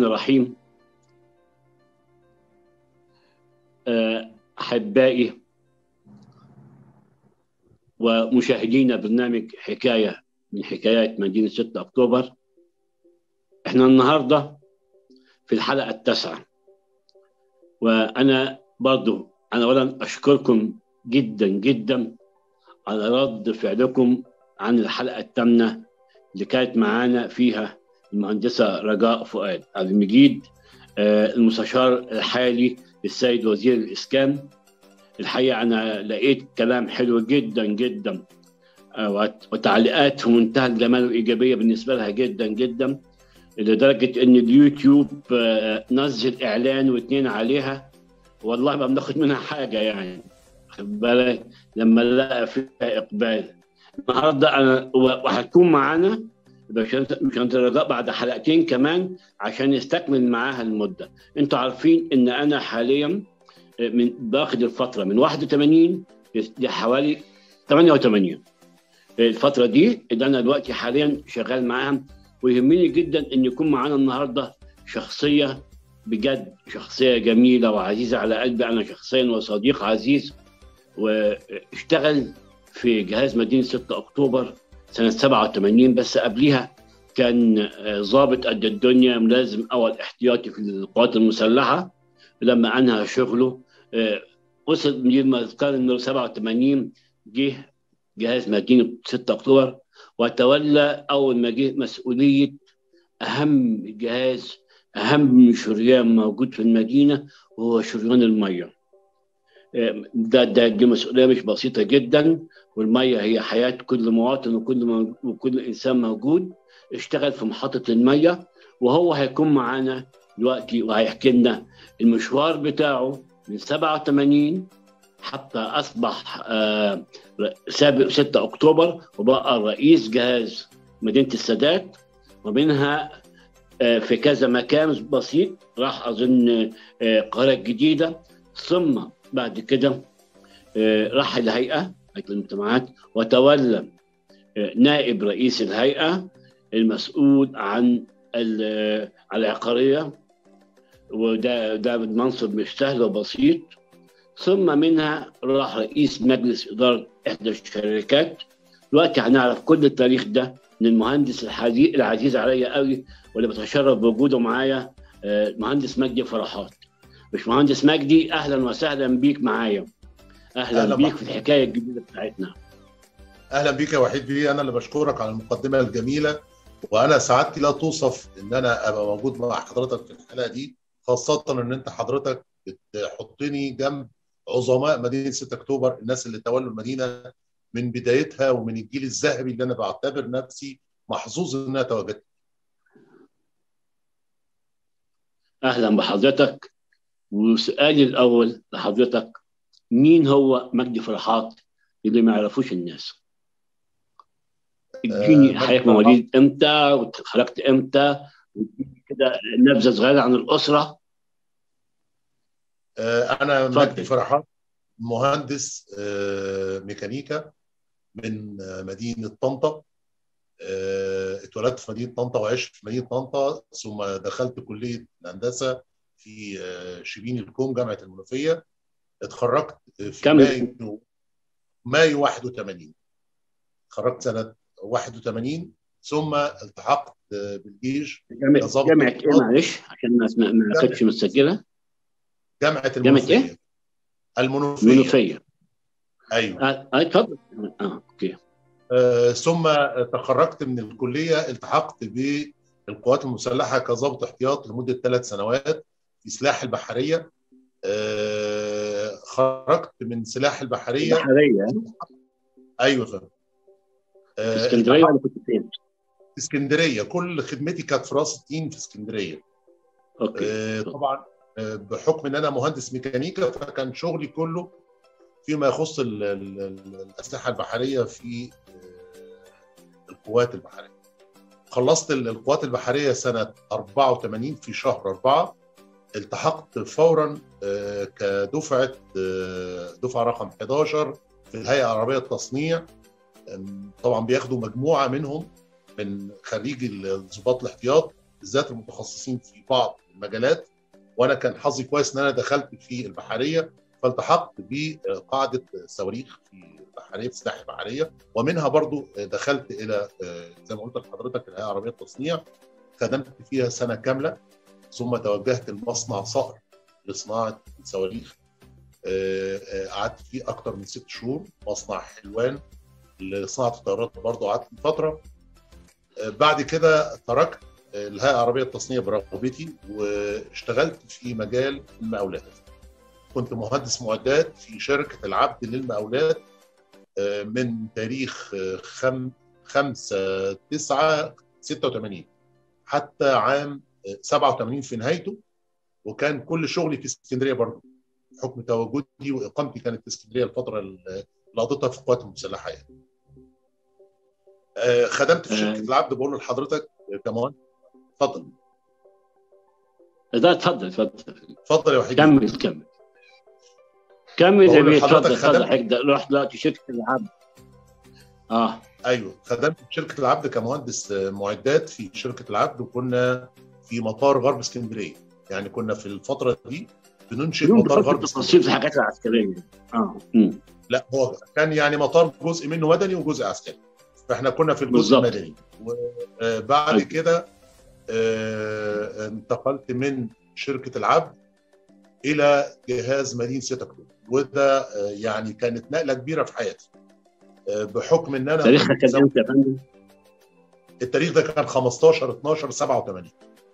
الرحمن الرحيم آه، أحبائي ومشاهدينا برنامج حكاية من حكايات مدينة 6 أكتوبر احنا النهاردة في الحلقة التاسعة وأنا برضو أنا أولا أشكركم جدا جدا على رد فعلكم عن الحلقة الثامنة اللي كانت معانا فيها المهندسة رجاء فؤاد عبد المجيد آه، المستشار الحالي للسيد وزير الإسكان الحقيقة أنا لقيت كلام حلو جدا جدا آه، وت- وتعليقات في منتهى الجمال والإيجابية بالنسبة لها جدا جدا لدرجة إن اليوتيوب آه، نزل إعلان واتنين عليها والله ما بناخد منها حاجة يعني خد بالك لما لقى فيها إقبال النهارده أنا و- وهتكون معانا باشمهندس رجاء بعد حلقتين كمان عشان نستكمل معاها المدة انتوا عارفين ان انا حاليا من باخد الفترة من 81 لحوالي 88 الفترة دي اللي انا دلوقتي حاليا شغال معاها ويهمني جدا ان يكون معانا النهارده شخصية بجد شخصية جميلة وعزيزة على قلبي انا شخصيا وصديق عزيز واشتغل في جهاز مدينة 6 اكتوبر سنة 87 بس قبليها كان آه، ضابط قد الدنيا ملازم أول احتياطي في القوات المسلحة لما أنهى شغله آه، وصل مدير مذكر إنه 87 جه جهاز مدينة 6 أكتوبر وتولى أول ما جه مسؤولية أهم جهاز أهم شريان موجود في المدينة وهو شريان المية آه، ده ده دي مسؤولية مش بسيطة جدا والمية هي حياة كل مواطن وكل مو- وكل إنسان موجود اشتغل في محطة المية وهو هيكون معانا دلوقتي وهيحكي لنا المشوار بتاعه من 87 حتى أصبح آه، سابق 6 أكتوبر وبقى رئيس جهاز مدينة السادات ومنها آه، في كذا مكان بسيط راح أظن آه، القاهرة الجديدة ثم بعد كده آه، راح الهيئة هيئة المجتمعات وتولى آه، نائب رئيس الهيئة المسؤول عن ال- العقارية وده ده منصب مش سهل وبسيط ثم منها راح رئيس مجلس إدارة إحدى الشركات دلوقتي هنعرف كل التاريخ ده من المهندس الحديث العزيز عليا قوي واللي بتشرف بوجوده معايا آه، المهندس مجدي فرحات مش مهندس مجدي أهلا وسهلا بيك معايا أهلا, أهلا بيك بحضرتك. في الحكاية الجديدة بتاعتنا اهلا بيك يا وحيد بيه انا اللي بشكرك على المقدمه الجميله وانا سعادتي لا توصف ان انا ابقى موجود مع حضرتك في الحلقه دي خاصه ان انت حضرتك بتحطني جنب عظماء مدينه 6 اكتوبر الناس اللي تولوا المدينه من بدايتها ومن الجيل الذهبي اللي انا بعتبر نفسي محظوظ ان انا تواجدت اهلا بحضرتك وسؤالي الاول لحضرتك مين هو مجدي فرحات اللي ما يعرفوش الناس اديني مجدي حضرتك فرحات. مواليد امتى واتخرجت امتى واديني كده نبذه صغيره عن الاسره آه، انا اتفضل. مجدي فرحات مهندس آه، ميكانيكا من آه، مدينه طنطا آه، اتولدت في مدينه طنطا وعشت في مدينه طنطا ثم دخلت كليه الهندسه في آه، شبين الكوم جامعه المنوفيه اتخرجت في كم مايو مايو 81 اتخرجت سنه 81 ثم التحقت آه، بالجيش جامعه كظابط جامعه ايه احتياط. معلش عشان ما ما- ما كانتش مسجله جامعه جامعة إيه؟ المنوفيه المنوفيه منوفيه ايوه اه آه، اتفضل اه اوكي آه، ثم تخرجت من الكليه التحقت بالقوات المسلحه كظابط احتياط لمده ثلاث سنوات في سلاح البحريه آه، خرجت من سلاح البحريه بحريه ايوه فندم آه، اسكندريه ولا كنت فين؟ في اسكندريه كل خدمتي كانت في راس التين في اسكندريه اوكي آه، طبعا آه، بحكم ان انا مهندس ميكانيكا فكان شغلي كله فيما يخص ال- ال- ال- الاسلحه البحريه في آه، القوات البحريه خلصت ال- القوات البحريه سنه 84 في شهر 4 التحقت فورا آه، كدفعه آه، دفعه رقم 11 في الهيئه العربيه للتصنيع آم، طبعا بياخدوا مجموعه منهم من خريج الضباط الاحتياط بالذات المتخصصين في بعض المجالات وانا كان حظي كويس ان انا دخلت في البحريه فالتحقت بقاعده صواريخ في البحريه في السلاح البحريه ومنها برضو دخلت الى زي ما قلت لحضرتك الهيئه العربيه للتصنيع خدمت فيها سنه كامله ثم توجهت لمصنع صقر لصناعه الصواريخ قعدت فيه اكثر من ست شهور مصنع حلوان لصناعه الطيارات برضه قعدت فتره بعد كده تركت الهيئه العربيه للتصنيع برغبتي واشتغلت في مجال المقاولات كنت مهندس معدات في شركه العبد للمقاولات من تاريخ 5 9 86 حتى عام 87 في نهايته وكان كل شغلي في اسكندريه برضه بحكم تواجدي واقامتي كانت في اسكندريه الفتره اللي قضيتها في القوات المسلحه يعني. خدمت في شركه العبد بقول لحضرتك كمان اتفضل لا اتفضل اتفضل اتفضل يا وحيد كمل كمل كمل يا بيه اتفضل اتفضل حضرتك رحت دلوقتي شركه العبد اه ايوه خدمت في شركه العبد كمهندس معدات في شركه العبد وكنا في مطار غرب اسكندريه يعني كنا في الفتره دي بننشئ مطار غرب تفاصيل في الحاجات العسكريه اه مم. لا هو كان يعني مطار جزء منه مدني وجزء عسكري فاحنا كنا في الجزء بالزبط. المدني وبعد أيوة. كده انتقلت من شركه العبد الى جهاز مدينه 6 اكتوبر وده يعني كانت نقله كبيره في حياتي بحكم ان انا تاريخها كان امتى يا فندم؟ التاريخ ده كان 15 12 87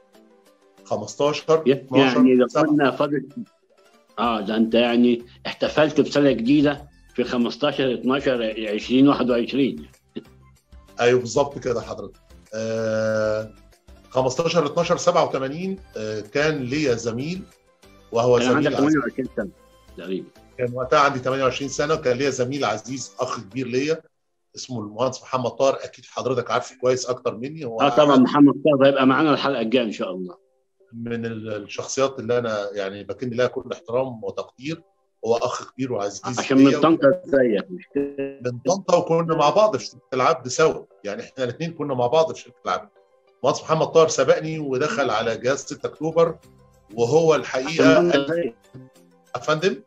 15 12 يعني لو كنا فاضل اه ده انت يعني احتفلت بسنه جديده في 15 12 20 21 ايوه بالظبط كده حضرتك آه 15 12 87 آه كان ليا زميل وهو كان زميل عندك 28 سنه تقريبا كان وقتها عندي 28 سنه وكان ليا زميل عزيز اخ كبير ليا اسمه المهندس محمد طاهر اكيد حضرتك عارفه كويس اكتر مني هو اه طبعا محمد طاهر هيبقى معانا الحلقه الجايه ان شاء الله من الشخصيات اللي انا يعني بكن لها كل احترام وتقدير هو اخ كبير وعزيز عشان من طنطا زيك مش من طنطا وكنا مع بعض في شركه العبد سوا يعني احنا الاثنين كنا مع بعض في شركه العبد مهندس محمد طاهر سبقني ودخل على جهاز 6 اكتوبر وهو الحقيقه افندم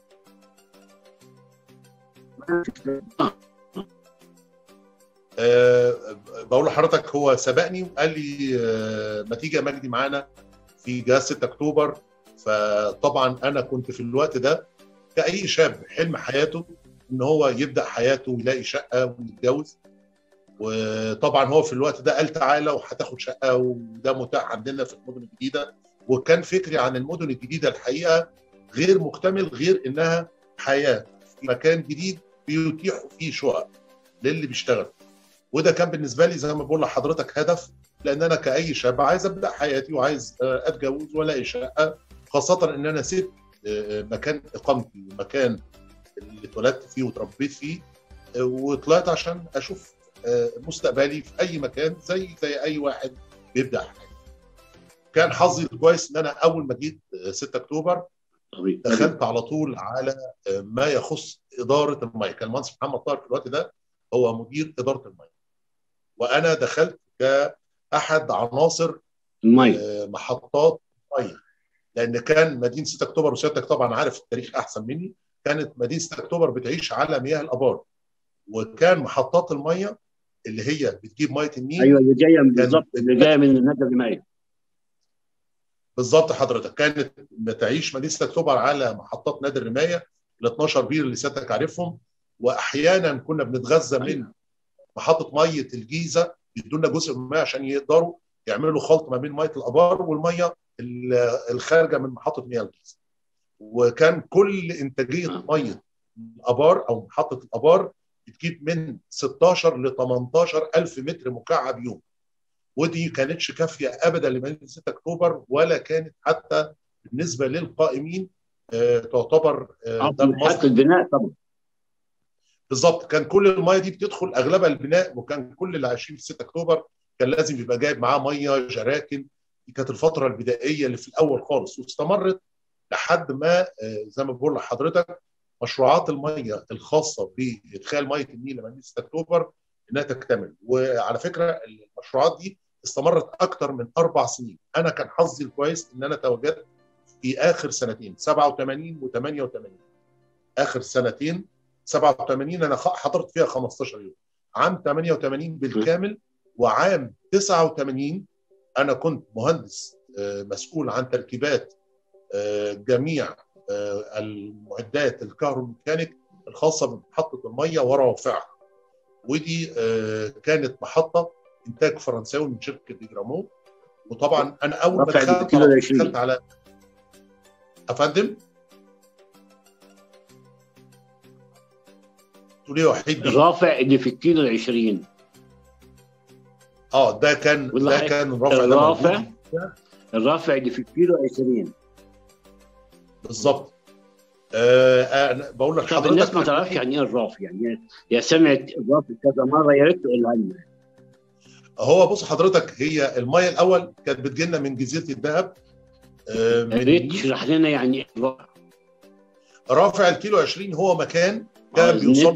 أه بقول لحضرتك هو سبقني وقال لي أه ما تيجي يا مجدي معانا في جهاز 6 اكتوبر فطبعا انا كنت في الوقت ده كاي شاب حلم حياته ان هو يبدا حياته ويلاقي شقه ويتجوز وطبعا هو في الوقت ده قال تعالى وهتاخد شقه وده متاح عندنا في المدن الجديده وكان فكري عن المدن الجديده الحقيقه غير مكتمل غير انها حياه في مكان جديد بيتيحوا فيه شقق للي بيشتغل وده كان بالنسبه لي زي ما بقول لحضرتك هدف لان انا كاي شاب عايز ابدا حياتي وعايز اتجوز والاقي شقه خاصه ان انا سبت مكان اقامتي ومكان اللي اتولدت فيه وتربيت فيه وطلعت عشان اشوف مستقبلي في اي مكان زي زي اي واحد بيبدا حياته. كان حظي كويس ان انا اول ما جيت 6 اكتوبر دخلت على طول على ما يخص اداره الميه كان المهندس محمد طاهر في الوقت ده هو مدير اداره الميه وانا دخلت كاحد عناصر الميه محطات الميه لان كان مدينه 6 اكتوبر وسيادتك طبعا عارف التاريخ احسن مني كانت مدينه 6 اكتوبر بتعيش على مياه الابار وكان محطات الميه اللي هي بتجيب ميه النيل ايوه اللي جايه بالظبط اللي جايه من النادي المائي بالظبط حضرتك كانت بتعيش مدينه 6 اكتوبر على محطات نادي الرمايه ال 12 بير اللي سيادتك عارفهم واحيانا كنا بنتغذى من محطه ميه الجيزه يدونا جزء من الميه عشان يقدروا يعملوا خلط ما بين ميه الابار والميه الخارجه من محطه مياه الجيزه. وكان كل انتاجيه ميه الابار او محطه الابار بتجيب من 16 ل 18 الف متر مكعب يوم. ودي كانتش كافيه ابدا لمدينه 6 اكتوبر ولا كانت حتى بالنسبه للقائمين آه تعتبر آه ده حتى البناء طبعا بالظبط كان كل الميه دي بتدخل اغلبها البناء وكان كل اللي عايشين في 6 اكتوبر كان لازم يبقى جايب معاه ميه جراكن دي كانت الفتره البدائيه اللي في الاول خالص واستمرت لحد ما آه زي ما بقول لحضرتك مشروعات الميه الخاصه بادخال ميه النيل لمدينه 6 اكتوبر انها تكتمل وعلى فكره المشروعات دي استمرت اكثر من اربع سنين انا كان حظي الكويس ان انا تواجدت في اخر سنتين 87 و88 اخر سنتين 87 انا حضرت فيها 15 يوم عام 88 بالكامل وعام 89 انا كنت مهندس مسؤول عن تركيبات جميع المعدات الكهروميكانيك الخاصه بمحطه الميه ورافعها ودي كانت محطه انتاج فرنساوي من شركه ديجرامو وطبعا انا اول ما دخلت على, دخلت على افندم تقول ايه وحيد الرافع اللي في الكيلو ال 20 اه ده كان ده كان الرافع الرافع الرافع اللي في الكيلو 20 بالظبط آه انا بقول لك حضرتك الناس ما تعرفش يعني ايه الرافع يعني يا سمعت الرافع كذا مره يا ريت تقولها لنا هو بص حضرتك هي الميه الاول كانت بتجي لنا من جزيره الذهب آه يا ريت تشرح لنا يعني ايه الرافع رافع الكيلو 20 هو مكان كان بيوصل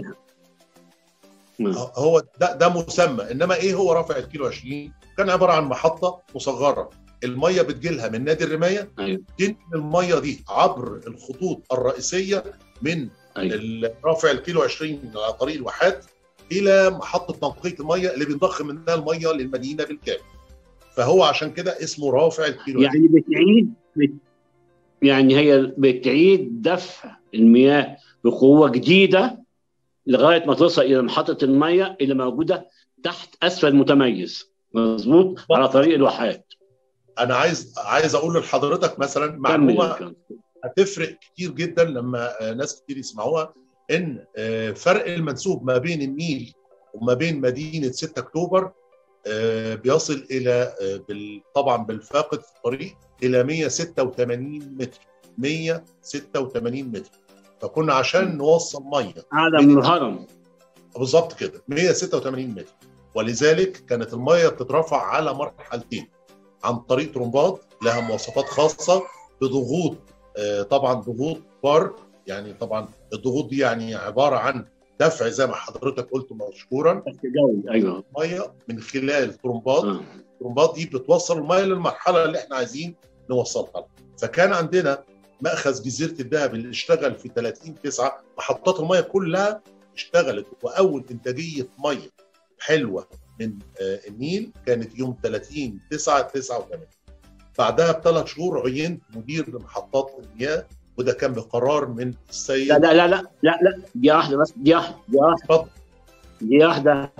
هو ده ده مسمى انما ايه هو رافع الكيلو 20 كان عباره عن محطه مصغره الميه بتجيلها من نادي الرمايه ايوه تنقل الميه دي عبر الخطوط الرئيسيه من أيوة. رافع الكيلو 20 على طريق الواحات الى محطه تنقيه الميه اللي بنضخ منها الميه للمدينه بالكامل فهو عشان كده اسمه رافع الكيلو يعني بتعيد بت... يعني هي بتعيد دفع المياه بقوه جديده لغايه ما توصل الى محطه الميه اللي موجوده تحت اسفل متميز مظبوط على طريق الواحات انا عايز عايز اقول لحضرتك مثلا معلومه هتفرق كتير جدا لما ناس كتير يسمعوها ان فرق المنسوب ما بين النيل وما بين مدينه 6 اكتوبر بيصل الى طبعا بالفاقد في الطريق الى 186 متر 186 متر فكنا عشان نوصل ميه اعلى من الهرم بالظبط كده 186 متر ولذلك كانت الميه بتترفع على مرحلتين عن طريق طرمبات لها مواصفات خاصه بضغوط طبعا ضغوط بار يعني طبعا الضغوط دي يعني عباره عن دفع زي ما حضرتك قلت مشكورا ايوه ميه من خلال طرمبات الطرمبات دي بتوصل الميه للمرحله اللي احنا عايزين نوصلها لها فكان عندنا مأخذ جزيرة الذهب اللي اشتغل في 30 9 محطات المية كلها اشتغلت وأول إنتاجية مية حلوة من النيل كانت يوم 30 9 89 بعدها بثلاث شهور عينت مدير لمحطات المياه وده كان بقرار من السيد لا لا لا لا لا لا دي واحدة بس دي واحدة دي واحدة اتفضل دي واحدة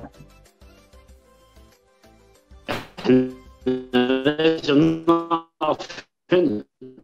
لازم نقف هنا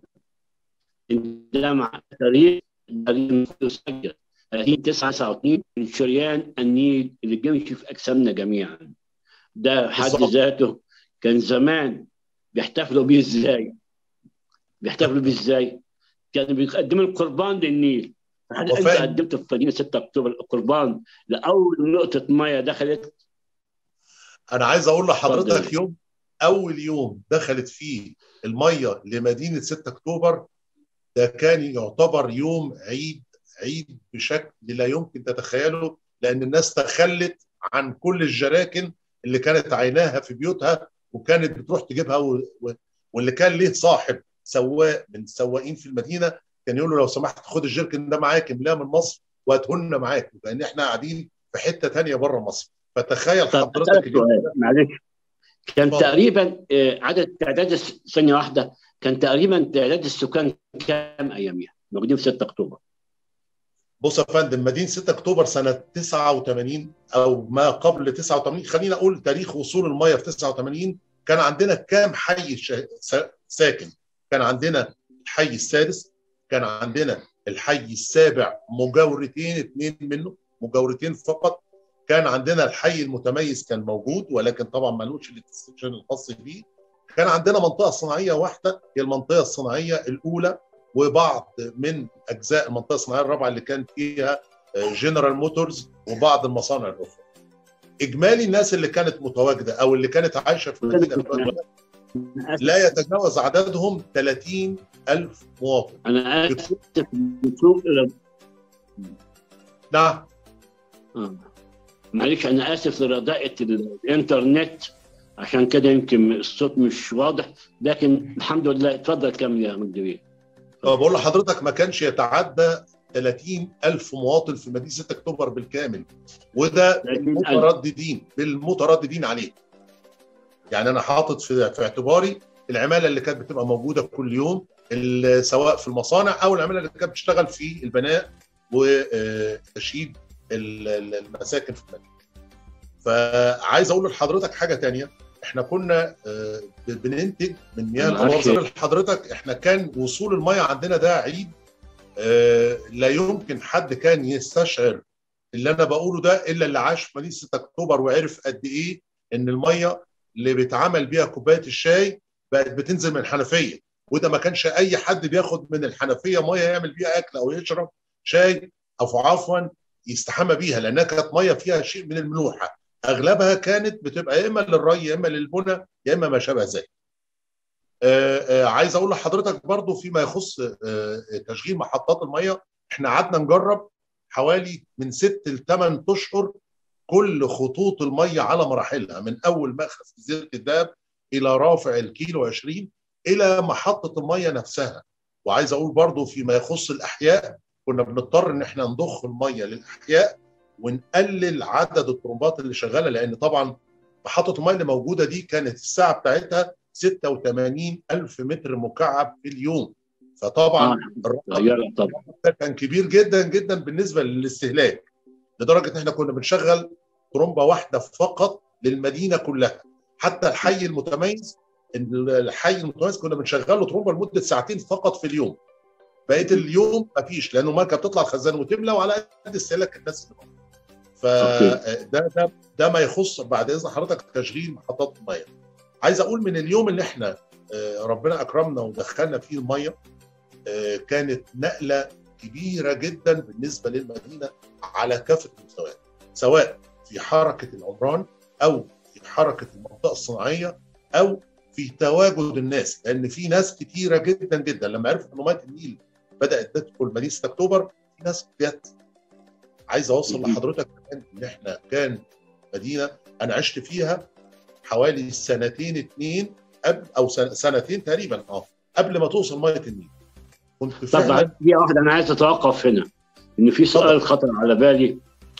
ده مع تاريخ يسجل 30 9 29 من شريان النيل اللي بيمشي في اجسامنا جميعا ده حد ذاته كان زمان بيحتفلوا بيه ازاي؟ بيحتفلوا بيه ازاي؟ كانوا بيقدموا القربان للنيل هل انت قدمت في مدينه 6 اكتوبر القربان لاول نقطه ميه دخلت؟ انا عايز اقول لحضرتك يوم اول يوم دخلت فيه الميه لمدينه 6 اكتوبر ده كان يعتبر يوم عيد عيد بشكل لا يمكن تتخيله لان الناس تخلت عن كل الجراكن اللي كانت عيناها في بيوتها وكانت بتروح تجيبها و... و... واللي كان ليه صاحب سواق من السواقين في المدينه كان يقول له لو سمحت خد الجركن ده معاك املاه من مصر وهاتهن معاك لان احنا قاعدين في حته ثانيه بره مصر فتخيل حضرتك معلش كان فضل. تقريبا عدد تعداد ثانيه واحده كان تقريبا تعداد السكان كام اياميها موجودين في 6 اكتوبر بص يا فندم مدينه 6 اكتوبر سنه 89 او ما قبل 89 خلينا اقول تاريخ وصول الميه في 89 كان عندنا كام حي ساكن كان عندنا الحي السادس كان عندنا الحي السابع مجاورتين اثنين منه مجاورتين فقط كان عندنا الحي المتميز كان موجود ولكن طبعا ملوش الاكستنشن الخاص بيه كان عندنا منطقه صناعيه واحده هي المنطقه الصناعيه الاولى وبعض من اجزاء المنطقه الصناعيه الرابعه اللي كان فيها جنرال موتورز وبعض المصانع الاخرى. اجمالي الناس اللي كانت متواجده او اللي كانت عايشه في المدينه لا يتجاوز عددهم 30 ألف مواطن انا اسف بسوق نعم آه. معلش انا اسف لرداءة الانترنت عشان كده يمكن الصوت مش واضح لكن الحمد لله اتفضل كمل يا مدير آه، بقول لحضرتك ما كانش يتعدى 30 ألف مواطن في مدينة 6 أكتوبر بالكامل وده 30,000. بالمترددين بالمترددين عليه يعني أنا حاطط في, في اعتباري العمالة اللي كانت بتبقى موجودة كل يوم ال- سواء في المصانع أو العمالة اللي كانت بتشتغل في البناء وتشييد ال- ال- المساكن في المدينة فعايز أقول لحضرتك حاجة تانية احنا كنا آه، بننتج من مياه أنا الانوار عارف. زي لحضرتك احنا كان وصول الميه عندنا ده عيد آه، لا يمكن حد كان يستشعر اللي انا بقوله ده الا اللي عاش في مدينه 6 اكتوبر وعرف قد ايه ان الميه اللي بيتعمل بيها كوبايه الشاي بقت بتنزل من الحنفيه وده ما كانش اي حد بياخد من الحنفيه ميه يعمل بيها اكل او يشرب شاي او عفوا يستحمى بيها لانها كانت ميه فيها شيء من الملوحه اغلبها كانت بتبقى يا اما للري يا اما للبنى يا اما ما شابه ذلك. آه، آه، عايز اقول لحضرتك برضو فيما يخص آه، تشغيل محطات الميه احنا قعدنا نجرب حوالي من ست لثمان اشهر كل خطوط الميه على مراحلها من اول مأخذ جزيره الدهب الى رافع الكيلو 20 الى محطه الميه نفسها وعايز اقول برضو فيما يخص الاحياء كنا بنضطر ان احنا نضخ الميه للاحياء ونقلل عدد الطرمبات اللي شغاله لان طبعا محطه الميه اللي موجوده دي كانت الساعه بتاعتها 86 ألف متر مكعب في اليوم فطبعا الرقم يلا طبعا ده كان كبير جدا جدا بالنسبه للاستهلاك لدرجه ان احنا كنا بنشغل ترومبه واحده فقط للمدينه كلها حتى الحي المتميز الحي المتميز كنا بنشغل له ترومبه لمده ساعتين فقط في اليوم بقيه اليوم مفيش لانه الماركه بتطلع الخزان وتملى وعلى قد استهلاك الناس اللي موجودة. فده ده ده ما يخص بعد اذن حضرتك تشغيل محطات الميه عايز اقول من اليوم اللي احنا آه، ربنا اكرمنا ودخلنا فيه الميه آه، كانت نقله كبيره جدا بالنسبه للمدينه على كافه المستويات سواء في حركه العمران او في حركه المنطقه الصناعيه او في تواجد الناس لان في ناس كتيره جدا جدا لما عرفوا ان ميه النيل بدات تدخل مدينه 6 اكتوبر في ناس جت عايز اوصل مهم. لحضرتك كمان ان احنا كان مدينه انا عشت فيها حوالي سنتين اتنين قبل او سن- سنتين تقريبا اه قبل ما توصل ميه النيل كنت طب فعلا دقيقة واحدة أنا عايز أتوقف هنا إن في سؤال خطر على بالي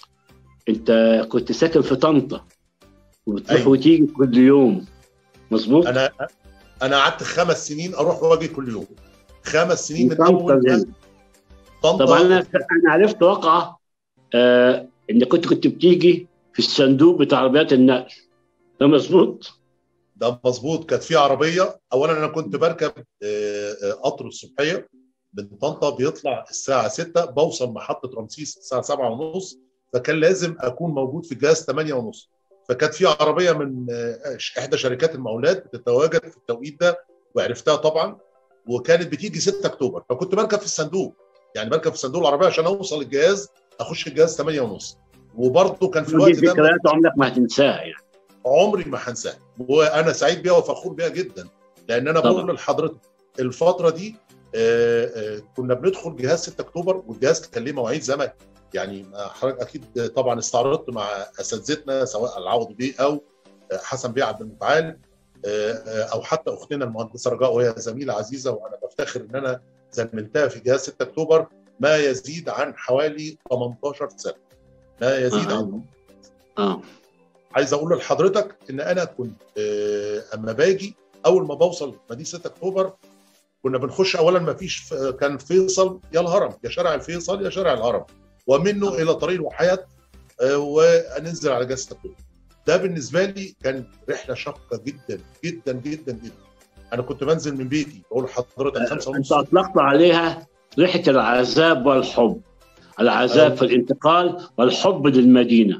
أنت كنت ساكن في طنطا وبتروح أيوة. وتيجي كل يوم مظبوط؟ انا انا قعدت خمس سنين اروح واجي كل يوم خمس سنين من طنطا اول زين. ما- طنطا طبعا أنا أنا عرفت واقعة آه إن كنت كنت بتيجي في الصندوق بتاع عربيات النقل ده مظبوط؟ ده مظبوط كانت في عربيه اولا انا كنت بركب آه، آه، قطر الصبحيه من طنطا بيطلع الساعه 6 بوصل محطه رمسيس الساعه 7 ونص فكان لازم اكون موجود في الجهاز 8 ونص فكانت في عربيه من آه، احدى شركات المقاولات بتتواجد في التوقيت ده وعرفتها طبعا وكانت بتيجي 6 اكتوبر فكنت بركب في الصندوق يعني بركب في صندوق العربيه عشان اوصل الجهاز اخش الجهاز 8 ونص وبرضه كان في دي الوقت ده ذكريات عمرك ما هتنساها يعني عمري ما هنساها وانا سعيد بيها وفخور بيها جدا لان انا طبعا. بقول لحضرتك الفتره دي آه، آه، كنا بندخل جهاز 6 اكتوبر والجهاز كان ليه مواعيد زمن يعني ما حضرتك اكيد طبعا استعرضت مع اساتذتنا سواء العوض بيه او آه، حسن بيه عبد المتعال آه، آه، او حتى اختنا المهندسه رجاء وهي زميله عزيزه وانا بفتخر ان انا زملتها في جهاز 6 اكتوبر ما يزيد عن حوالي 18 سنه ما يزيد عن آه. آه. عايز اقول لحضرتك ان انا كنت آه، اما باجي اول ما بوصل مدينه 6 اكتوبر كنا بنخش اولا ما فيش كان فيصل يا الهرم يا شارع الفيصل يا شارع الهرم ومنه الى طريق الوحيات آه، وننزل على جهاز 6 اكتوبر ده بالنسبه لي كان رحله شاقه جدا جدا جدا جدا انا كنت بنزل من بيتي بقول لحضرتك خمسة انت ونص اطلقت عليها ريحه العذاب والحب العذاب أيوة. في الانتقال والحب للمدينه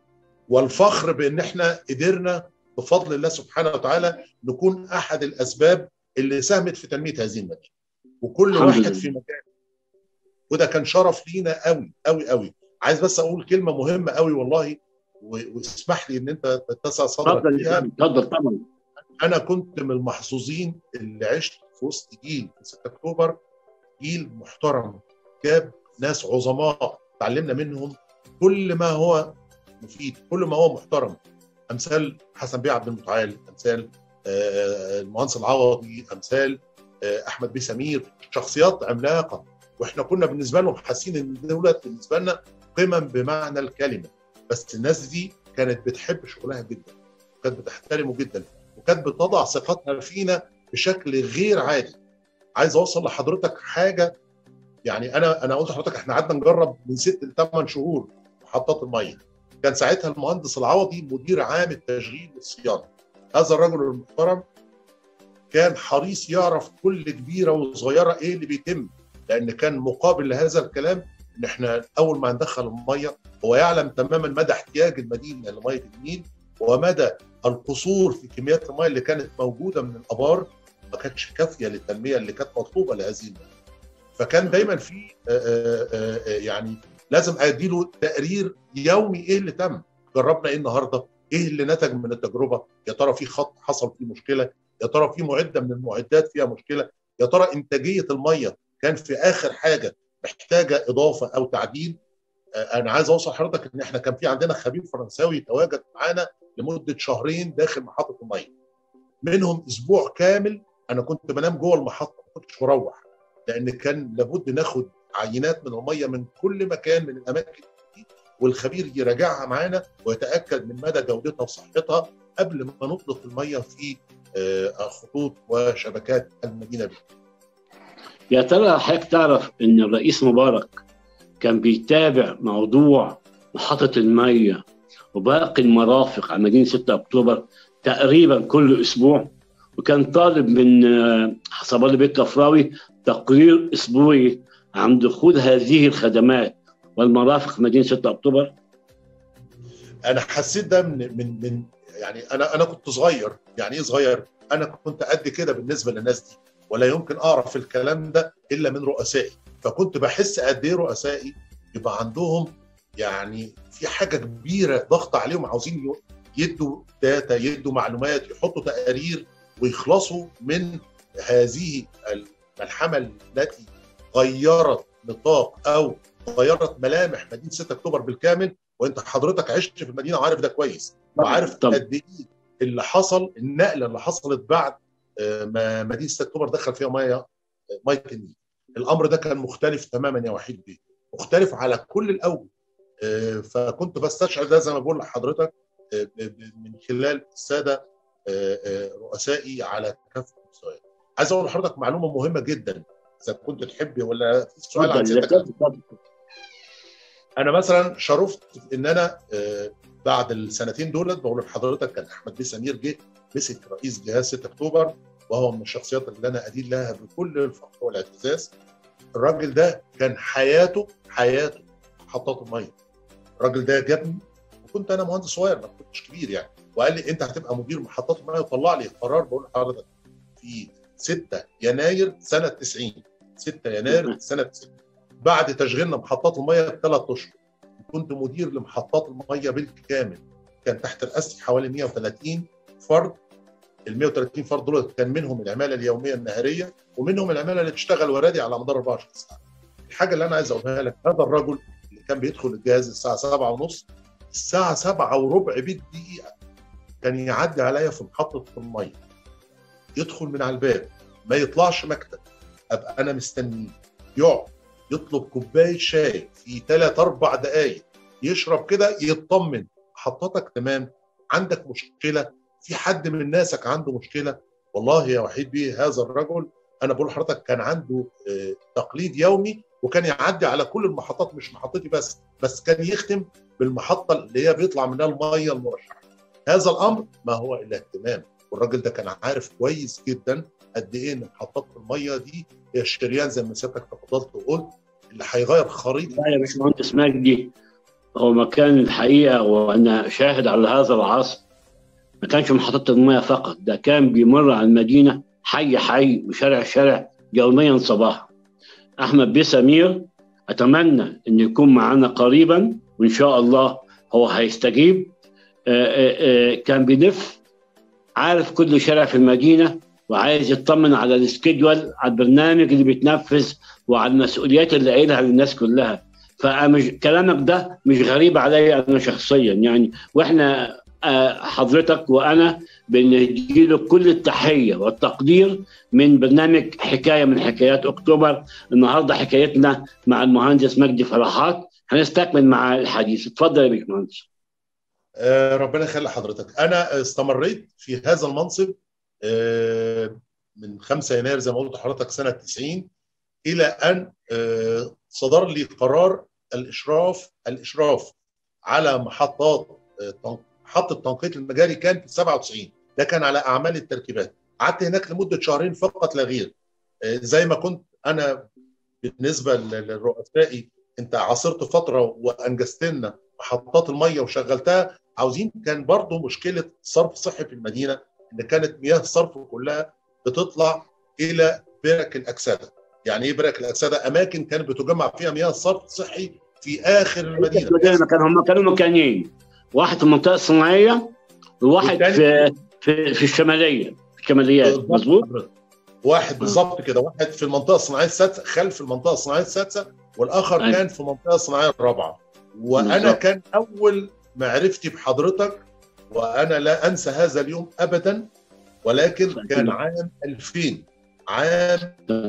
والفخر بان احنا قدرنا بفضل الله سبحانه وتعالى نكون احد الاسباب اللي ساهمت في تنميه هذه المدينه وكل الحمد واحد لله. في مكانه وده كان شرف لينا قوي قوي قوي عايز بس اقول كلمه مهمه قوي والله و- واسمح لي ان انت تتسع صدرك اتفضل فيها اتفضل طبعا انا كنت من المحظوظين اللي عشت في وسط جيل في 6 اكتوبر جيل محترم جاب ناس عظماء تعلمنا منهم كل ما هو مفيد كل ما هو محترم امثال حسن بيه عبد المتعال امثال المهندس العوضي امثال احمد بيه سمير شخصيات عملاقه واحنا كنا بالنسبه لهم حاسين ان دولت بالنسبه لنا قمم بمعنى الكلمه بس الناس دي كانت بتحب شغلها جدا وكانت بتحترمه جدا وكانت بتضع ثقتها فينا بشكل غير عادي عايز اوصل لحضرتك حاجه يعني انا انا قلت لحضرتك احنا قعدنا نجرب من ست لثمان شهور محطات الميه كان ساعتها المهندس العوضي مدير عام التشغيل والصيانه هذا الرجل المحترم كان حريص يعرف كل كبيره وصغيره ايه اللي بيتم لان كان مقابل لهذا الكلام ان احنا اول ما ندخل الميه هو يعلم تماما مدى احتياج المدينه لميه النيل ومدى القصور في كميات الميه اللي كانت موجوده من الابار ما كانتش كافيه للتنميه اللي كانت مطلوبه لهذه المدينه. فكان دايما في يعني لازم ادي له تقرير يومي ايه اللي تم جربنا ايه النهارده ايه اللي نتج من التجربه يا ترى في خط حصل فيه مشكله يا ترى في معده من المعدات فيها مشكله يا ترى انتاجيه الميه كان في اخر حاجه محتاجه اضافه او تعديل انا عايز اوصل لحضرتك ان احنا كان في عندنا خبير فرنساوي تواجد معانا لمده شهرين داخل محطه الميه منهم اسبوع كامل انا كنت بنام جوه المحطه ما كنتش مروح لان كان لابد ناخد عينات من الميه من كل مكان من الاماكن دي والخبير يراجعها معانا ويتاكد من مدى جودتها وصحتها قبل ما نطلق الميه في خطوط وشبكات المدينه دي. يا ترى حضرتك تعرف ان الرئيس مبارك كان بيتابع موضوع محطه الميه وباقي المرافق على مدينه 6 اكتوبر تقريبا كل اسبوع وكان طالب من حسب الله بيت كفراوي تقرير اسبوعي عن دخول هذه الخدمات والمرافق مدينه 6 اكتوبر انا حسيت ده من من من يعني انا انا كنت صغير يعني ايه صغير انا كنت قد كده بالنسبه للناس دي ولا يمكن اعرف الكلام ده الا من رؤسائي فكنت بحس قد ايه رؤسائي يبقى عندهم يعني في حاجه كبيره ضغط عليهم عاوزين يدوا داتا يدوا معلومات يحطوا تقارير ويخلصوا من هذه الملحمه التي غيرت نطاق او غيرت ملامح مدينه 6 اكتوبر بالكامل وانت حضرتك عشت في المدينه وعارف ده كويس وعارف قد ايه اللي حصل النقله اللي حصلت بعد ما مدينه 6 اكتوبر دخل فيها ميه ميه النيل الامر ده كان مختلف تماما يا وحيد بيه مختلف على كل الاوجه فكنت بستشعر ده زي ما بقول لحضرتك من خلال الساده رؤسائي على كافه المستويات عايز اقول لحضرتك معلومه مهمه جدا اذا كنت تحبي ولا في سؤال عن انا مثلا شرفت ان انا بعد السنتين دولت بقول لحضرتك كان احمد بيه سمير جه مسك رئيس جهاز 6 اكتوبر وهو من الشخصيات اللي انا ادين لها بكل الفخر والاعتزاز الراجل ده كان حياته حياته محطات الميه الراجل ده جابني وكنت انا مهندس صغير ما كنتش كبير يعني وقال لي انت هتبقى مدير محطات الميه وطلع لي قرار بقول لحضرتك في 6 يناير سنه 90 6 يناير سنه 90 بعد تشغيلنا محطات الميه بثلاث اشهر كنت مدير لمحطات الميه بالكامل كان تحت رئاستي حوالي 130 فرد ال 130 فرد دول كان منهم العماله اليوميه النهاريه ومنهم العماله اللي بتشتغل ورادي على مدار 24 ساعه. الحاجه اللي انا عايز اقولها لك هذا الرجل اللي كان بيدخل الجهاز الساعه 7 ونص الساعه 7 وربع بالدقيقه كان يعدي عليا في محطه الميه يدخل من على الباب ما يطلعش مكتب ابقى انا مستنيه يقعد يطلب كوبايه شاي في ثلاث اربع دقائق يشرب كده يطمن محطتك تمام عندك مشكله في حد من ناسك عنده مشكله والله يا وحيد بيه هذا الرجل انا بقول لحضرتك كان عنده تقليد يومي وكان يعدي على كل المحطات مش محطتي بس بس كان يختم بالمحطه اللي هي بيطلع منها الميه المرشحه هذا الامر ما هو الا اهتمام والراجل ده كان عارف كويس جدا قد ايه ان محطات الميه دي هي الشريان زي ما سيادتك تفضلت وقلت اللي هيغير خريطه لا يا باشمهندس مجدي هو مكان الحقيقه وانا شاهد على هذا العصر ما كانش محطة المياه فقط ده كان بيمر على المدينة حي حي وشارع شارع يوميا صباحا أحمد بيه سمير أتمنى أن يكون معنا قريبا وإن شاء الله هو هيستجيب آآ آآ كان بيلف عارف كل شارع في المدينة وعايز يطمن على السكيدول على البرنامج اللي بيتنفذ وعلى المسؤوليات اللي قايلها للناس كلها فمش كلامك ده مش غريب عليا انا شخصيا يعني واحنا حضرتك وانا بندي له كل التحيه والتقدير من برنامج حكايه من حكايات اكتوبر النهارده حكايتنا مع المهندس مجدي فرحات هنستكمل مع الحديث اتفضل يا باشمهندس آه ربنا يخلي حضرتك انا استمريت في هذا المنصب آه من 5 يناير زي ما قلت لحضرتك سنه 90 الى ان آه صدر لي قرار الاشراف الاشراف على محطات محطه تنقيط المجاري كان في 97 ده كان على اعمال التركيبات قعدت هناك لمده شهرين فقط لا غير زي ما كنت انا بالنسبه لرؤسائي انت عاصرت فتره وانجزت لنا محطات الميه وشغلتها عاوزين كان برضه مشكله صرف صحي في المدينه ان كانت مياه الصرف كلها بتطلع الى برك الاكسده يعني ايه برك الاكسده اماكن كانت بتجمع فيها مياه الصرف الصحي في اخر المدينه كانوا هم كانوا مكانين واحد في المنطقه الصناعيه وواحد في في في الشماليه في الشماليات مظبوط واحد بالظبط كده واحد في المنطقه الصناعيه السادسه خلف المنطقه الصناعيه السادسه والاخر أي. كان في المنطقه الصناعيه الرابعه وانا بالزبط. كان اول معرفتي بحضرتك وانا لا انسى هذا اليوم ابدا ولكن كان عام 2000 عام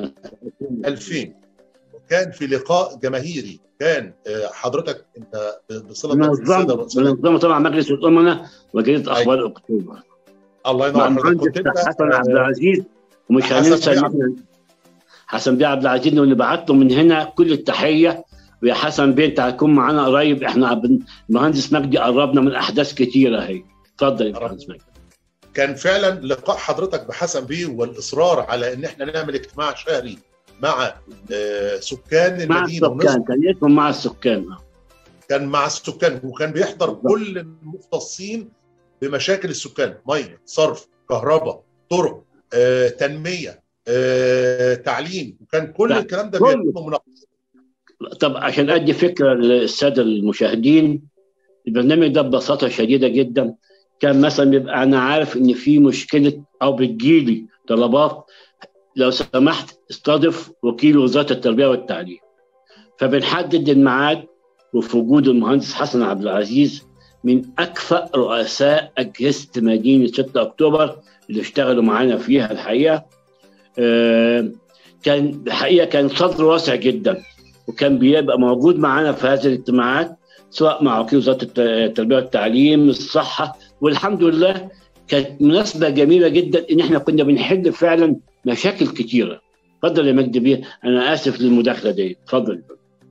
2000 وكان في لقاء جماهيري كان حضرتك انت بصله منظمه طبعا مجلس الامناء وجريده اخبار اكتوبر الله ينور حضرتك كنت انت حسن عبد العزيز ومش هننسى حسن بيه عبد العزيز اللي بعت له من هنا كل التحيه ويا حسن بيه انت هتكون معانا قريب احنا المهندس مجدي قربنا من احداث كتيره اهي اتفضل يا مهندس مجدي كان فعلا لقاء حضرتك بحسن بيه والاصرار على ان احنا نعمل اجتماع شهري مع سكان المدينه مع السكان كان اسمه مع السكان كان مع السكان وكان بيحضر كل المختصين بمشاكل السكان ميه صرف كهرباء طرق آه، تنميه آه، تعليم وكان كل لا. الكلام ده كله. بيتم مناقشه طب عشان ادي فكره للساده المشاهدين البرنامج ده ببساطه شديده جدا كان مثلا بيبقى انا عارف ان في مشكله او بتجيلي طلبات لو سمحت استضف وكيل وزاره التربيه والتعليم فبنحدد الميعاد وفي وجود المهندس حسن عبد العزيز من اكفأ رؤساء اجهزه مدينه 6 اكتوبر اللي اشتغلوا معانا فيها الحقيقه آه، كان الحقيقه كان صدر واسع جدا وكان بيبقى موجود معانا في هذه الاجتماعات سواء مع وكيل وزاره الت- التربيه والتعليم الصحه والحمد لله كانت مناسبه جميله جدا ان احنا كنا بنحل فعلا مشاكل كتيره اتفضل يا مجدي بيه انا اسف للمداخله دي اتفضل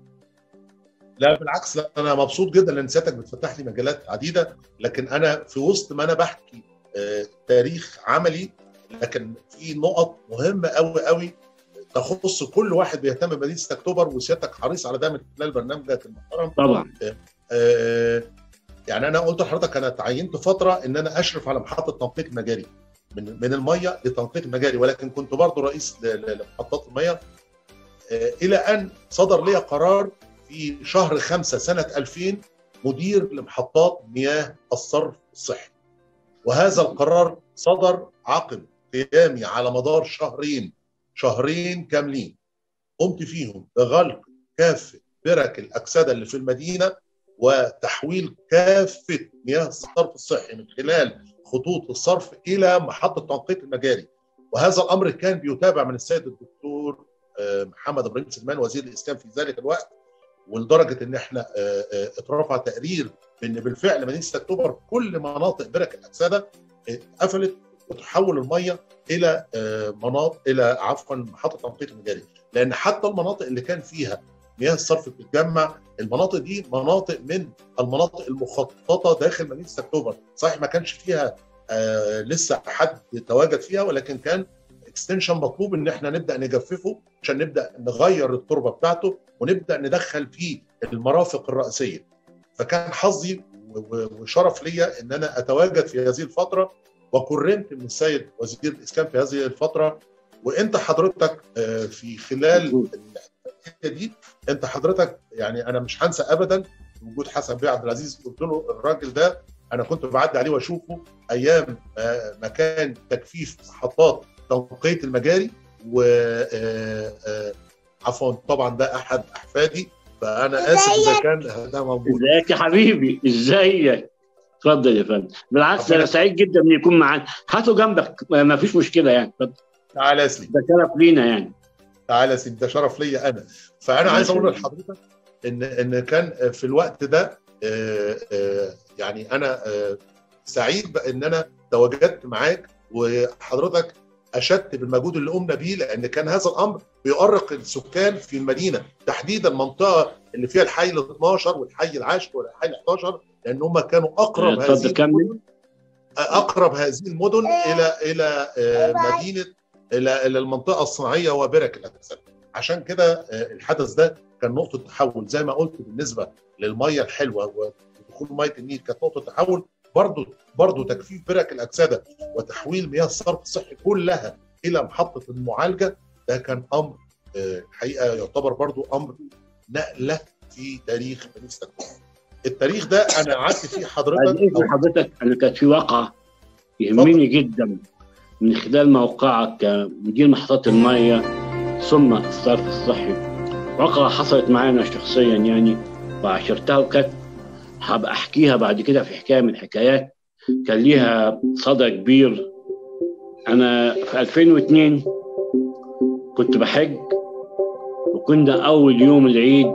لا بالعكس لا انا مبسوط جدا لان سيادتك بتفتح لي مجالات عديده لكن انا في وسط ما انا بحكي آه، تاريخ عملي لكن في نقط مهمه قوي قوي تخص كل واحد بيهتم بمدينه 6 اكتوبر وسيادتك حريص على ده من خلال برنامجك المحترم طبعا آه، يعني انا قلت لحضرتك انا تعينت فتره ان انا اشرف على محطه تنقيط المجاري من من الميه لتنقيط المجاري ولكن كنت برضه رئيس ل- ل- لمحطات الميه آه، الى ان صدر لي قرار في شهر 5 سنه 2000 مدير لمحطات مياه الصرف الصحي وهذا القرار صدر عقب قيامي على مدار شهرين شهرين كاملين قمت فيهم بغلق كافه برك الاكسده اللي في المدينه وتحويل كافه مياه الصرف الصحي من خلال خطوط الصرف الى محطه تنقيط المجاري وهذا الامر كان بيتابع من السيد الدكتور آه، محمد ابراهيم سلمان وزير الاسكان في ذلك الوقت ولدرجه ان احنا آه، آه، اترفع تقرير بان بالفعل مدينه 6 اكتوبر كل مناطق برك الاكسده آه، قفلت وتحول الميه الى آه، مناطق الى عفوا محطه تنقيط المجاري لان حتى المناطق اللي كان فيها مياه الصرف بتتجمع المناطق دي مناطق من المناطق المخططه داخل مدينه 6 اكتوبر صحيح ما كانش فيها آه لسه حد تواجد فيها ولكن كان اكستنشن مطلوب ان احنا نبدا نجففه عشان نبدا نغير التربه بتاعته ونبدا ندخل فيه المرافق الرئيسيه فكان حظي و- و- وشرف ليا ان انا اتواجد في هذه الفتره وكرمت من السيد وزير الاسكان في هذه الفتره وانت حضرتك آه، في خلال الحته دي انت حضرتك يعني انا مش هنسى ابدا وجود حسن بيه عبد العزيز قلت له الراجل ده انا كنت بعدي عليه واشوفه ايام آه، مكان تجفيف محطات تنقيه المجاري و آه، آه، عفوا طبعا ده احد احفادي فانا اسف اذا كان ده موجود ازيك يا حبيبي ازيك اتفضل يا فندم بالعكس انا سعيد جدا ان يكون معانا هاته جنبك ما فيش مشكله يعني تعالى يا سيدي ده شرف لينا يعني تعالى يا سيدي ده شرف ليا انا فانا عايز اقول لحضرتك ان ان كان في الوقت ده يعني انا سعيد بان انا تواجدت معاك وحضرتك اشدت بالمجهود اللي قمنا بيه لان كان هذا الامر بيؤرق السكان في المدينه تحديدا المنطقه اللي فيها الحي ال 12 والحي العاشر والحي ال 11 لان هم كانوا اقرب هذه المدن اقرب هذه المدن الى الى مدينه الى الى المنطقه الصناعيه وبرك الاجساد عشان كده الحدث ده كان نقطه تحول زي ما قلت بالنسبه للميه الحلوه ودخول ميه النيل كانت نقطه تحول برضه برضه تجفيف برك الاكسده وتحويل مياه الصرف الصحي كلها الى محطه المعالجه ده كان امر الحقيقه يعتبر برضه امر نقله في تاريخ بني التاريخ ده انا قعدت فيه حضرتك حضرتك انا كانت في واقعه يهمني جدا من خلال موقعك كمدير محطات الميه ثم الصرف الصحي واقعه حصلت معانا شخصيا يعني وعاشرتها وكانت هبقى احكيها بعد كده في حكايه من الحكايات كان ليها صدى كبير انا في 2002 كنت بحج وكنا اول يوم العيد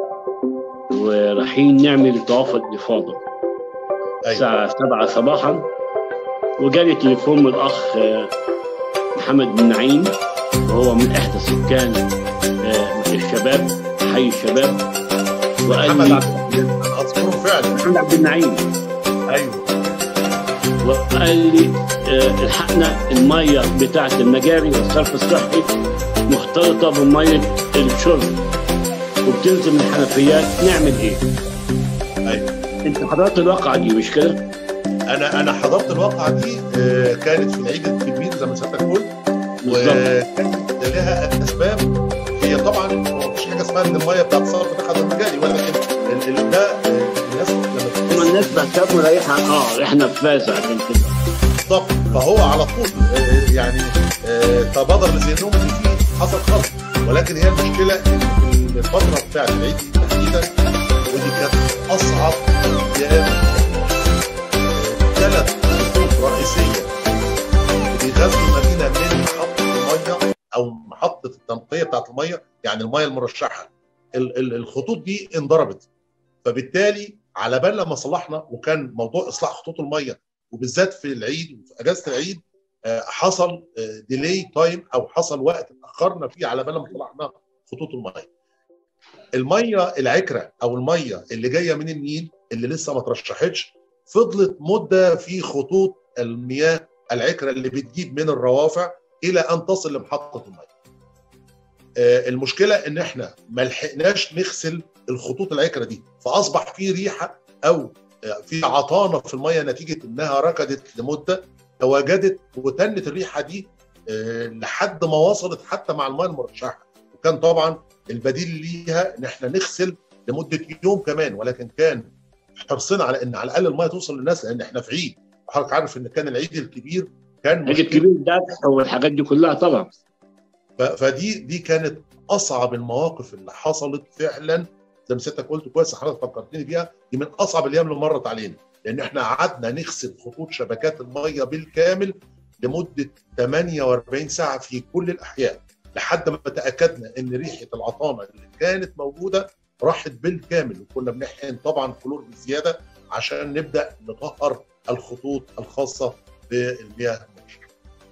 ورايحين نعمل طواف الافاضه الساعه 7 صباحا وجالي تليفون من الاخ محمد بن نعيم وهو من احدى سكان الشباب حي الشباب وقال لي اذكره فعلا محمد عبد النعيم ايوه وقال لي الحقنا الميه بتاعه المجاري والصرف الصحي مختلطه بميه الشرب وبتنزل من الحنفيات نعمل ايه؟ ايوه انت حضرت الواقعه دي مش كده؟ انا انا حضرت الواقعه دي كانت في العيد الكبير زي ما سيادتك قلت وكانت لها اسباب هي طبعا مفيش حاجه اسمها ان الميه بتاعت الصرف دخلت المجاري ولكن ده الناس لما لما الناس بتاكل ريحه اه ريحه نفاذه عشان كده بالظبط فهو على طول يعني تبادر لذهنهم ان في حصل خطا ولكن هي المشكله ان الفتره بتاعت العيد تحديدا ودي كانت اصعب ايام ثلاث خطوط رئيسيه بيغذوا المدينه من محطه الميه او محطه التنقيه بتاعت الميه يعني الميه المرشحه الخطوط دي انضربت فبالتالي على بال لما صلحنا وكان موضوع اصلاح خطوط الميه وبالذات في العيد وفي اجازه العيد حصل ديلي تايم او حصل وقت اتاخرنا فيه على بال ما صلحنا خطوط الميه. الميه العكره او الميه اللي جايه من النيل اللي لسه ما ترشحتش فضلت مده في خطوط المياه العكره اللي بتجيب من الروافع الى ان تصل لمحطه الميه. المشكله ان احنا ما لحقناش نغسل الخطوط العكره دي فاصبح في ريحه او في عطانه في الميه نتيجه انها ركدت لمده تواجدت وتنت الريحه دي لحد ما وصلت حتى مع الميه المرشحه وكان طبعا البديل ليها ان احنا نغسل لمده يوم كمان ولكن كان حرصنا على ان على الاقل الميه توصل للناس لان احنا في عيد وحضرتك عارف ان كان العيد الكبير كان العيد الكبير ده والحاجات دي كلها طبعا فدي دي كانت اصعب المواقف اللي حصلت فعلا زي ما سيادتك قلت كويس حضرتك فكرتني بيها دي من اصعب الايام اللي مرت علينا لان احنا قعدنا نغسل خطوط شبكات الميه بالكامل لمده 48 ساعه في كل الاحياء لحد ما تاكدنا ان ريحه العطانه اللي كانت موجوده راحت بالكامل وكنا بنحقن طبعا كلور بزياده عشان نبدا نطهر الخطوط الخاصه بالمياه المرشحه.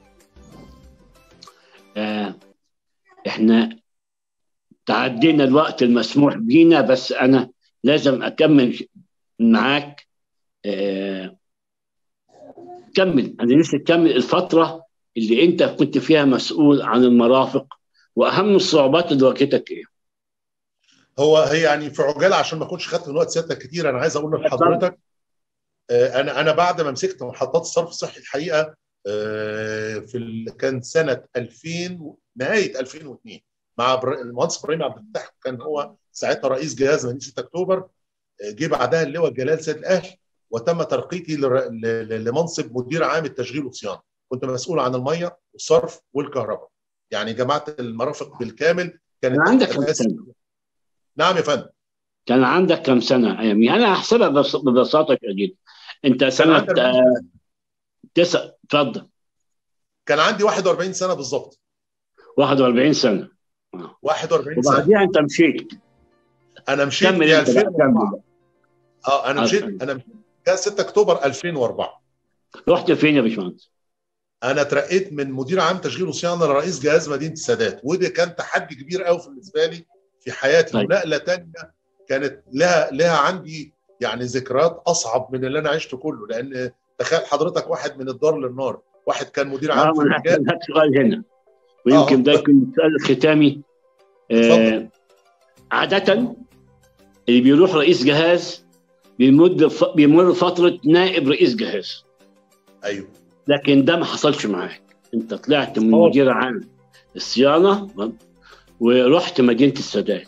آه احنا تعدينا الوقت المسموح بينا بس انا لازم اكمل معاك آه كمل انا لسه تكمل الفتره اللي انت كنت فيها مسؤول عن المرافق واهم الصعوبات اللي واجهتك ايه؟ هو هي يعني في عجاله عشان ما اكونش خدت من وقت سيادتك كتير انا عايز اقول لحضرتك آه انا انا بعد ما مسكت محطات الصرف الصحي الحقيقه آه في ال... كان سنه 2000 نهايه 2002 مع بر... المهندس ابراهيم عبد الفتاح كان هو ساعتها رئيس جهاز مدينه 6 اكتوبر جه بعدها اللواء جلال سيد الاهل وتم ترقيتي ل... لمنصب مدير عام التشغيل والصيانه كنت مسؤول عن الميه والصرف والكهرباء يعني جمعت المرافق بالكامل كانت كان عندك كم سنه؟ نعم يا فندم كان عندك كم سنه ايامي انا هحسبها ببساطه شديده انت سنه عندي آه، تسع اتفضل كان عندي 41 سنه بالظبط 41 سنه 41 سنه وبعديها انت مشيت انا مشيت كمل في انت بقى 2004 كمل اه انا آه، مشيت طيب. انا مشيت كان 6 اكتوبر 2004 رحت فين يا باشمهندس؟ انا اترقيت من مدير عام تشغيل وصيانه لرئيس جهاز مدينه السادات وده كان تحدي كبير قوي بالنسبه لي في حياتي طيب. ونقله تانية كانت لها لها عندي يعني ذكريات اصعب من اللي انا عشته كله لان تخيل حضرتك واحد من الدار للنار واحد كان مدير اه عام في ما انا المجال هسألك سؤال هنا ويمكن آه. ده يكون السؤال الختامي آه اتفضل. عادة اللي بيروح رئيس جهاز بيمد ف... بيمر فترة نائب رئيس جهاز ايوه لكن ده ما حصلش معاك انت طلعت من خالص. مدير عام الصيانة ورحت مدينة السادات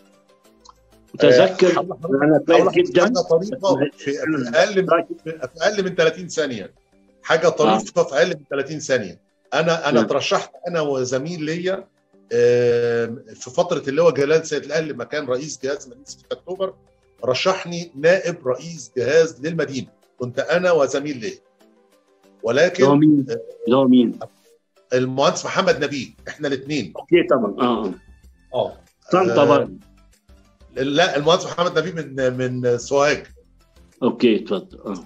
وتذكر آه، انا كويس أقول لك جدا حاجه طريفه في في اقل من في اقل من 30 ثانيه حاجه طريفه في اقل من 30 ثانيه انا انا نعم. ترشحت انا وزميل ليا آم، في فتره اللي هو جلال سيد الاهلي لما كان رئيس جهاز مدينه 6 اكتوبر رشحني نائب رئيس جهاز للمدينه كنت انا وزميل ليا اللي هو ولكن مين؟ اللي هو مين؟ المهندس محمد نبيل احنا الاثنين اوكي طبعا اه اه اه طنطا آه، برضه لا المهندس محمد نبيل من من سوهاج اوكي اتفضل اه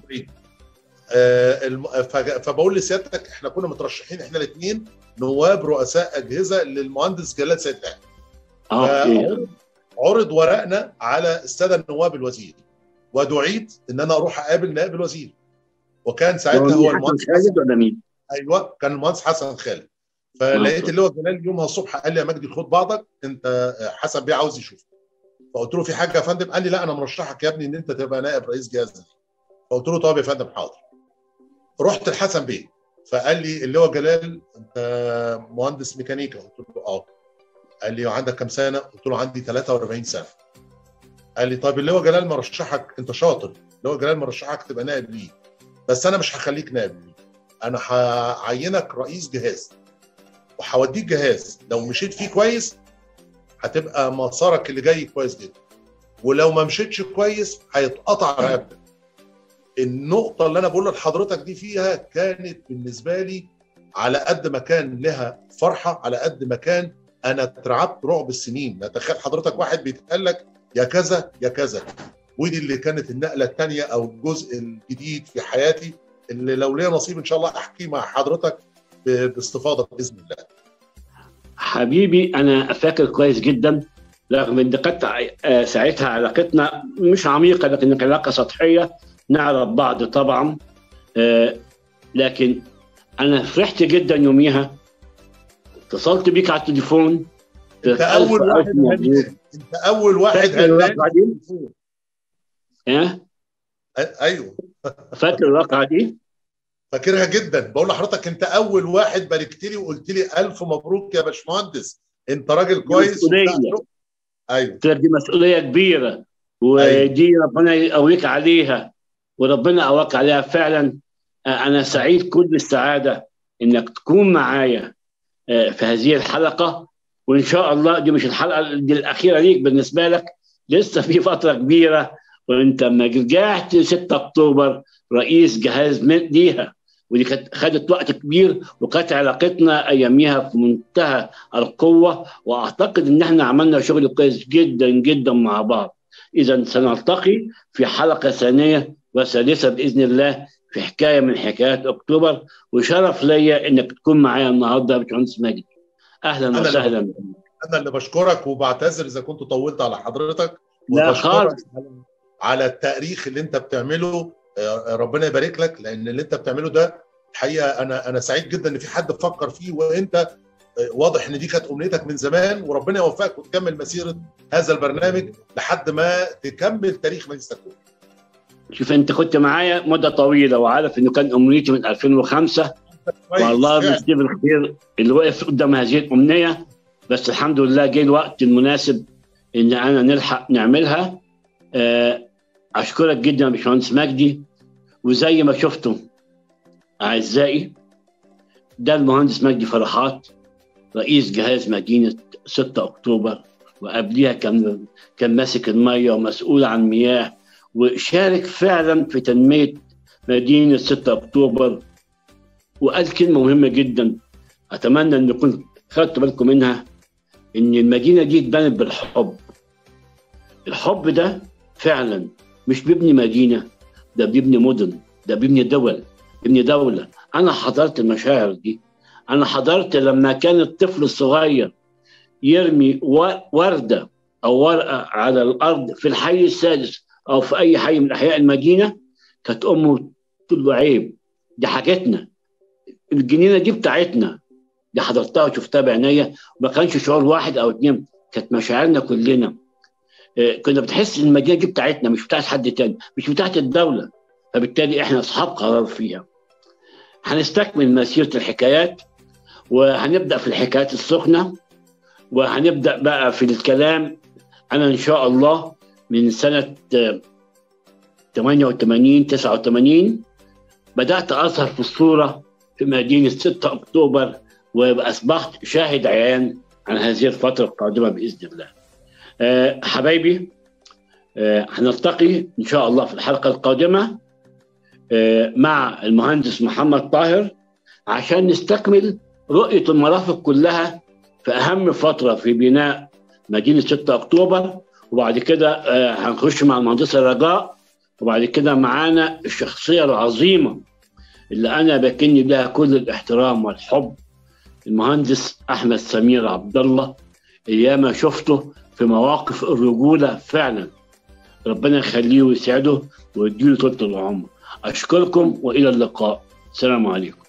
آه، الم- فج- فبقول لسيادتك احنا كنا مترشحين احنا الاثنين نواب رؤساء اجهزه للمهندس جلال سيد الاهلي اه اوكي فعرض- عرض ورقنا على الساده النواب الوزير ودعيت ان انا اروح اقابل نائب الوزير وكان ساعتها هو حسن المهندس خالد ولا مين؟ ايوه كان المهندس حسن خالد فلقيت آه. اللي هو جلال يومها الصبح قال لي يا مجدي خد بعضك انت حسن بيه عاوز يشوفك فقلت له في حاجه يا فندم قال لي لا انا مرشحك يا ابني ان انت تبقى نائب رئيس جهاز فقلت له طب يا فندم حاضر رحت لحسن بيه فقال لي اللي هو جلال انت مهندس ميكانيكا قلت له اه قال لي عندك كام سنه قلت له عندي 43 سنه قال لي طيب اللي هو جلال مرشحك انت شاطر اللي هو جلال مرشحك تبقى نائب ليه بس انا مش هخليك نائب ليه انا هعينك رئيس جهاز وهوديك جهاز لو مشيت فيه كويس هتبقى مسارك اللي جاي كويس جدا ولو ما مشيتش كويس هيتقطع رقبتك النقطة اللي أنا بقولها لحضرتك دي فيها كانت بالنسبة لي على قد ما كان لها فرحة على قد ما كان أنا اترعبت رعب السنين تخيل حضرتك واحد بيتقال لك يا كذا يا كذا ودي اللي كانت النقلة الثانية أو الجزء الجديد في حياتي اللي لو ليا نصيب إن شاء الله أحكيه مع حضرتك ب- باستفاضة بإذن الله حبيبي انا فاكر كويس جدا رغم ان كانت آه، ساعتها علاقتنا مش عميقه لكن كانت علاقه سطحيه نعرف بعض طبعا آه، لكن انا فرحت جدا يوميها اتصلت بيك على التليفون أنت أول ألف واحد ألف مبروك. هنان. أنت أول واحد فاكر هنان. الواقعه دي؟ ها؟ أ- أيوه فاكر الواقعه دي؟ فاكرها جدا بقول لحضرتك انت اول واحد باركت لي وقلت لي الف مبروك يا باشمهندس انت راجل كويس مسؤولية. وبتاع شغل. ايوه قلت لك دي مسؤوليه كبيره ودي ربنا يقويك عليها وربنا قواك عليها فعلا آه، انا سعيد كل السعاده انك تكون معايا آه، في هذه الحلقه وان شاء الله دي مش الحلقه دي الاخيره ليك بالنسبه لك لسه في فتره كبيره وانت لما رجعت 6 اكتوبر رئيس جهاز من- ليها ودي كانت خدت وقت كبير وكانت علاقتنا اياميها في منتهى القوه واعتقد ان احنا عملنا شغل كويس جدا جدا مع بعض اذا سنلتقي في حلقه ثانيه وثالثه باذن الله في حكايه من حكايات اكتوبر وشرف ليا انك تكون معايا النهارده يا باشمهندس ماجد اهلا أنا اللي وسهلا انا اللي بشكرك وبعتذر اذا كنت طولت على حضرتك لا وبشكرك خالص على- على التاريخ اللي انت بتعمله آه، ربنا يبارك لك لان اللي انت بتعمله ده الحقيقه انا انا سعيد جدا ان في حد فكر فيه وانت آه، واضح ان دي كانت امنيتك من زمان وربنا يوفقك وتكمل مسيره هذا البرنامج لحد ما تكمل تاريخ مجلس التكوين شوف انت كنت معايا مده طويله وعارف انه كان امنيتي من 2005 كويس، والله فعلا. بيستيب الخير اللي وقف قدام هذه الامنيه بس الحمد لله جه الوقت المناسب ان انا نلحق نعملها آه، اشكرك جدا يا باشمهندس مجدي وزي ما شفتم اعزائي ده المهندس مجدي فرحات رئيس جهاز مدينه 6 اكتوبر وقبليها كان كان ماسك الميه ومسؤول عن مياه وشارك فعلا في تنميه مدينه 6 اكتوبر وقال كلمه مهمه جدا اتمنى ان يكون خدتوا بالكم منها ان المدينه دي اتبنت بالحب الحب ده فعلا مش بيبني مدينه ده بيبني مدن ده بيبني دول بيبني دوله انا حضرت المشاعر دي انا حضرت لما كان الطفل الصغير يرمي ورده او ورقه على الارض في الحي السادس او في اي حي من احياء المدينه كانت امه تقول له عيب دي حاجتنا الجنينه دي بتاعتنا دي حضرتها وشفتها بعينيا وما كانش شعور واحد او اتنين كانت مشاعرنا كلنا كنا بتحس ان المدينه دي بتاعتنا مش بتاعت حد تاني مش بتاعت الدوله فبالتالي احنا اصحاب قرار فيها هنستكمل مسيره الحكايات وهنبدا في الحكايات السخنه وهنبدا بقى في الكلام انا ان شاء الله من سنه 88 89 بدات اظهر في الصوره في مدينه 6 اكتوبر واصبحت شاهد عيان عن هذه الفتره القادمه باذن الله. أه حبايبي أه هنلتقي ان شاء الله في الحلقه القادمه أه مع المهندس محمد طاهر عشان نستكمل رؤيه المرافق كلها في اهم فتره في بناء مدينه 6 اكتوبر وبعد كده هنخش مع المهندسه رجاء وبعد كده معانا الشخصيه العظيمه اللي انا بكني لها كل الاحترام والحب المهندس احمد سمير عبد الله ايام شفته في مواقف الرجوله فعلا ربنا يخليه ويسعده ويديله طول العمر اشكركم والى اللقاء السلام عليكم